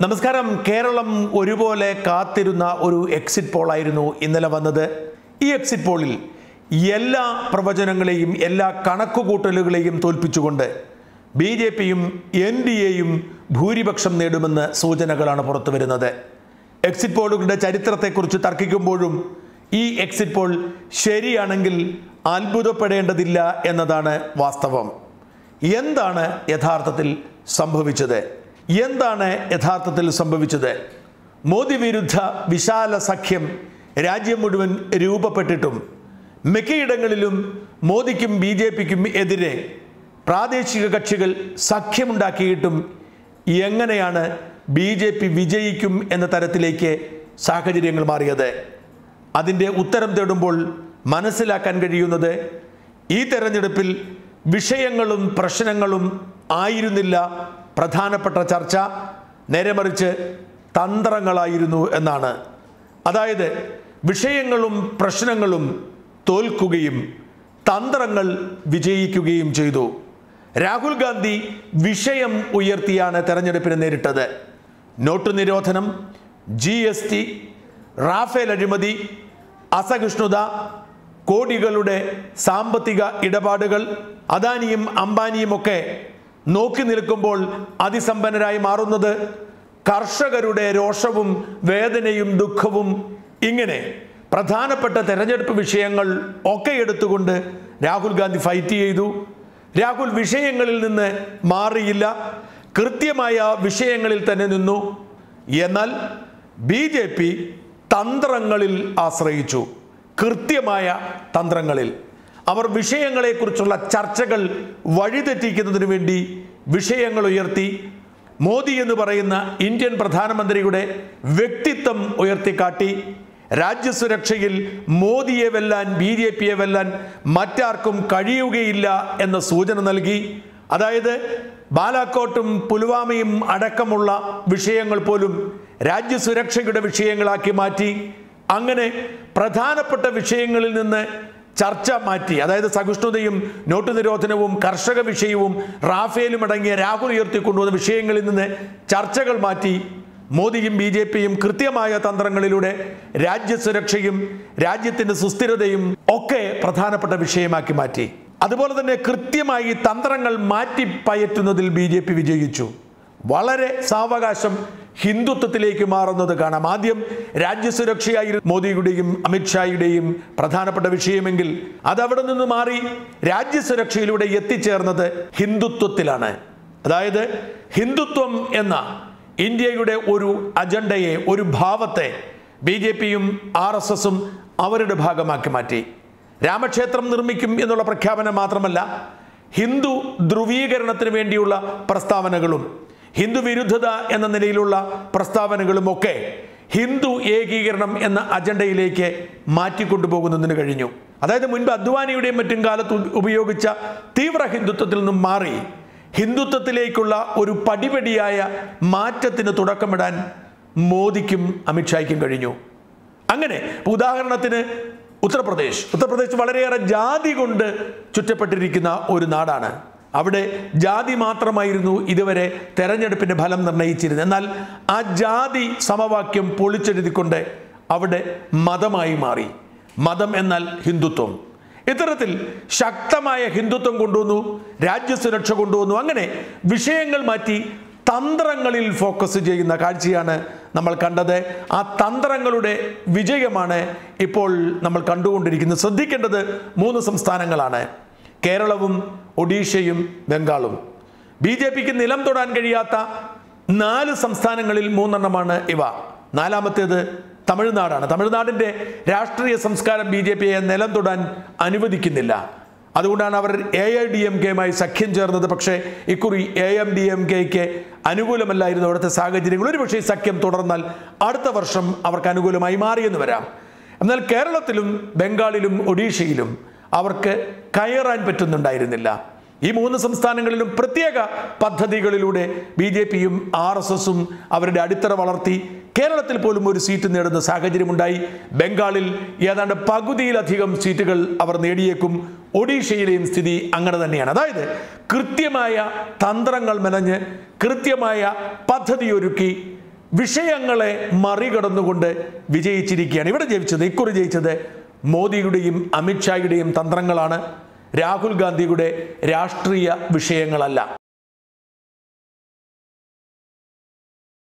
നമസ്കാരം കേരളം ഒരുപോലെ കാത്തിരുന്ന ഒരു എക്സിറ്റ് പോളായിരുന്നു ഇന്നലെ വന്നത് ഈ എക്സിറ്റ് പോളിൽ എല്ലാ പ്രവചനങ്ങളെയും എല്ലാ കണക്കുകൂട്ടലുകളെയും തോൽപ്പിച്ചുകൊണ്ട് ബി ജെ പിയും എൻ ഡി എയും ഭൂരിപക്ഷം നേടുമെന്ന് സൂചനകളാണ് പുറത്തു വരുന്നത് എക്സിറ്റ് പോളുകളുടെ ചരിത്രത്തെക്കുറിച്ച് തർക്കിക്കുമ്പോഴും ഈ എക്സിറ്റ് പോൾ ശരിയാണെങ്കിൽ അത്ഭുതപ്പെടേണ്ടതില്ല എന്നതാണ് വാസ്തവം എന്താണ് യഥാർത്ഥത്തിൽ സംഭവിച്ചത് എന്താണ് യഥാർത്ഥത്തിൽ സംഭവിച്ചത് മോദി വിരുദ്ധ വിശാല സഖ്യം രാജ്യം മുഴുവൻ രൂപപ്പെട്ടിട്ടും മിക്കയിടങ്ങളിലും മോദിക്കും ബി ജെ പിക്കും എതിരെ പ്രാദേശിക കക്ഷികൾ സഖ്യമുണ്ടാക്കിയിട്ടും എങ്ങനെയാണ് ബി ജെ പി വിജയിക്കും എന്ന തരത്തിലേക്ക് സാഹചര്യങ്ങൾ മാറിയത് അതിൻ്റെ ഉത്തരം തേടുമ്പോൾ മനസ്സിലാക്കാൻ കഴിയുന്നത് ഈ തെരഞ്ഞെടുപ്പിൽ വിഷയങ്ങളും പ്രശ്നങ്ങളും ആയിരുന്നില്ല പ്രധാനപ്പെട്ട ചർച്ച നേരെ മറിച്ച് തന്ത്രങ്ങളായിരുന്നു എന്നാണ് അതായത് വിഷയങ്ങളും പ്രശ്നങ്ങളും തോൽക്കുകയും തന്ത്രങ്ങൾ വിജയിക്കുകയും ചെയ്തു രാഹുൽ ഗാന്ധി വിഷയം ഉയർത്തിയാണ് തെരഞ്ഞെടുപ്പിനെ നേരിട്ടത് നോട്ട് നിരോധനം ജി എസ് ടി റാഫേൽ അഴിമതി അസഹിഷ്ണുത കോടികളുടെ സാമ്പത്തിക ഇടപാടുകൾ അദാനിയും അംബാനിയും ഒക്കെ നോക്കി നിൽക്കുമ്പോൾ അതിസമ്പന്നരായി മാറുന്നത് കർഷകരുടെ രോഷവും വേദനയും ദുഃഖവും ഇങ്ങനെ പ്രധാനപ്പെട്ട തെരഞ്ഞെടുപ്പ് വിഷയങ്ങൾ ഒക്കെ എടുത്തുകൊണ്ട് രാഹുൽ ഗാന്ധി ഫൈറ്റ് ചെയ്തു രാഹുൽ വിഷയങ്ങളിൽ നിന്ന് മാറിയില്ല കൃത്യമായ വിഷയങ്ങളിൽ തന്നെ നിന്നു എന്നാൽ ബി ജെ പി തന്ത്രങ്ങളിൽ ആശ്രയിച്ചു കൃത്യമായ തന്ത്രങ്ങളിൽ അവർ വിഷയങ്ങളെക്കുറിച്ചുള്ള ചർച്ചകൾ വഴിതെറ്റിക്കുന്നതിന് വേണ്ടി വിഷയങ്ങൾ ഉയർത്തി മോദി എന്ന് പറയുന്ന ഇന്ത്യൻ പ്രധാനമന്ത്രിയുടെ വ്യക്തിത്വം ഉയർത്തിക്കാട്ടി രാജ്യസുരക്ഷയിൽ മോദിയെ വെല്ലാൻ ബി ജെ പിയെ വെല്ലാൻ മറ്റാർക്കും കഴിയുകയില്ല എന്ന സൂചന നൽകി അതായത് ബാലാക്കോട്ടും പുൽവാമയും അടക്കമുള്ള വിഷയങ്ങൾ പോലും രാജ്യസുരക്ഷയുടെ വിഷയങ്ങളാക്കി മാറ്റി അങ്ങനെ പ്രധാനപ്പെട്ട വിഷയങ്ങളിൽ നിന്ന് ചർച്ച മാറ്റി അതായത് സഹിഷ്ണുതയും നോട്ട് നിരോധനവും കർഷക വിഷയവും റാഫേലും അടങ്ങിയ രാഹുൽ ഉയർത്തിക്കൊണ്ടുവന്ന വിഷയങ്ങളിൽ നിന്ന് ചർച്ചകൾ മാറ്റി മോദിയും ബി ജെ പിയും കൃത്യമായ തന്ത്രങ്ങളിലൂടെ രാജ്യസുരക്ഷയും രാജ്യത്തിന്റെ സുസ്ഥിരതയും ഒക്കെ പ്രധാനപ്പെട്ട വിഷയമാക്കി മാറ്റി അതുപോലെ തന്നെ കൃത്യമായി തന്ത്രങ്ങൾ മാറ്റി പയറ്റുന്നതിൽ ബി ജെ പി വിജയിച്ചു വളരെ സാവകാശം ഹിന്ദുത്വത്തിലേക്ക് മാറുന്നത് കാണാം ആദ്യം രാജ്യസുരക്ഷയായിരുന്നു മോദിയുടെയും അമിത്ഷായുടെയും പ്രധാനപ്പെട്ട വിഷയമെങ്കിൽ അത് അവിടെ നിന്ന് മാറി രാജ്യസുരക്ഷയിലൂടെ എത്തിച്ചേർന്നത് ഹിന്ദുത്വത്തിലാണ് അതായത് ഹിന്ദുത്വം എന്ന ഇന്ത്യയുടെ ഒരു അജണ്ടയെ ഒരു ഭാവത്തെ ബി ജെ പിയും ആർ എസ് എസും അവരുടെ ഭാഗമാക്കി മാറ്റി രാമക്ഷേത്രം നിർമ്മിക്കും എന്നുള്ള പ്രഖ്യാപനം മാത്രമല്ല ഹിന്ദു ധ്രുവീകരണത്തിന് വേണ്ടിയുള്ള പ്രസ്താവനകളും ഹിന്ദു വിരുദ്ധത എന്ന നിലയിലുള്ള പ്രസ്താവനകളും ഒക്കെ ഹിന്ദു ഏകീകരണം എന്ന അജണ്ടയിലേക്ക് മാറ്റിക്കൊണ്ടുപോകുന്നതിന് കഴിഞ്ഞു അതായത് മുൻപ് അദ്വാനിയുടെയും മറ്റും കാലത്ത് ഉപയോഗിച്ച തീവ്ര ഹിന്ദുത്വത്തിൽ നിന്നും മാറി ഹിന്ദുത്വത്തിലേക്കുള്ള ഒരു പടിപടിയായ മാറ്റത്തിന് തുടക്കമിടാൻ മോദിക്കും അമിത്ഷായ്ക്കും കഴിഞ്ഞു അങ്ങനെ ഉദാഹരണത്തിന് ഉത്തർപ്രദേശ് ഉത്തർപ്രദേശ് വളരെയേറെ ജാതി കൊണ്ട് ചുറ്റപ്പെട്ടിരിക്കുന്ന ഒരു നാടാണ് അവിടെ ജാതി മാത്രമായിരുന്നു ഇതുവരെ തെരഞ്ഞെടുപ്പിന്റെ ഫലം നിർണ്ണയിച്ചിരുന്നത് എന്നാൽ ആ ജാതി സമവാക്യം പൊളിച്ചെഴുതിക്കൊണ്ട് അവിടെ മതമായി മാറി മതം എന്നാൽ ഹിന്ദുത്വം ഇത്തരത്തിൽ ശക്തമായ ഹിന്ദുത്വം കൊണ്ടുവന്നു രാജ്യസുരക്ഷ കൊണ്ടുവന്നു അങ്ങനെ വിഷയങ്ങൾ മാറ്റി തന്ത്രങ്ങളിൽ ഫോക്കസ് ചെയ്യുന്ന കാഴ്ചയാണ് നമ്മൾ കണ്ടത് ആ തന്ത്രങ്ങളുടെ വിജയമാണ് ഇപ്പോൾ നമ്മൾ കണ്ടുകൊണ്ടിരിക്കുന്നത് ശ്രദ്ധിക്കേണ്ടത് മൂന്ന് സംസ്ഥാനങ്ങളാണ് കേരളവും ഒഡീഷയും ബംഗാളും ബി ജെ പിക്ക് നിലം തൊടാൻ കഴിയാത്ത നാല് സംസ്ഥാനങ്ങളിൽ മൂന്നെണ്ണമാണ് ഇവ നാലാമത്തേത് തമിഴ്നാടാണ് തമിഴ്നാടിൻ്റെ രാഷ്ട്രീയ സംസ്കാരം ബി ജെ പിയെ നിലം തൊടാൻ അനുവദിക്കുന്നില്ല അതുകൊണ്ടാണ് അവർ എ ഐ ഡി എം കെയുമായി സഖ്യം ചേർന്നത് പക്ഷേ ഇക്കുറി എ എം ഡി എം കെക്ക് അനുകൂലമല്ലായിരുന്നു അവിടുത്തെ സാഹചര്യങ്ങൾ ഒരു പക്ഷേ ഈ സഖ്യം തുടർന്നാൽ അടുത്ത വർഷം അവർക്ക് അനുകൂലമായി മാറിയെന്ന് വരാം എന്നാൽ കേരളത്തിലും ബംഗാളിലും ഒഡീഷയിലും അവർക്ക് കയറാൻ പറ്റുന്നുണ്ടായിരുന്നില്ല ഈ മൂന്ന് സംസ്ഥാനങ്ങളിലും പ്രത്യേക പദ്ധതികളിലൂടെ ബി ജെ പിയും ആർ എസ് എസും അവരുടെ അടിത്തറ വളർത്തി കേരളത്തിൽ പോലും ഒരു സീറ്റ് നേടുന്ന സാഹചര്യമുണ്ടായി ബംഗാളിൽ ഏതാണ്ട് പകുതിയിലധികം സീറ്റുകൾ അവർ നേടിയേക്കും ഒഡീഷയിലെയും സ്ഥിതി അങ്ങനെ തന്നെയാണ് അതായത് കൃത്യമായ തന്ത്രങ്ങൾ മെനഞ്ഞ് കൃത്യമായ പദ്ധതി ഒരുക്കി വിഷയങ്ങളെ മറികടന്നുകൊണ്ട് വിജയിച്ചിരിക്കുകയാണ് ഇവിടെ ജയിച്ചത് ഇക്കുറി ജയിച്ചത് മോദിയുടെയും അമിത്ഷായുടെയും തന്ത്രങ്ങളാണ് രാഹുൽ ഗാന്ധിയുടെ രാഷ്ട്രീയ വിഷയങ്ങളല്ല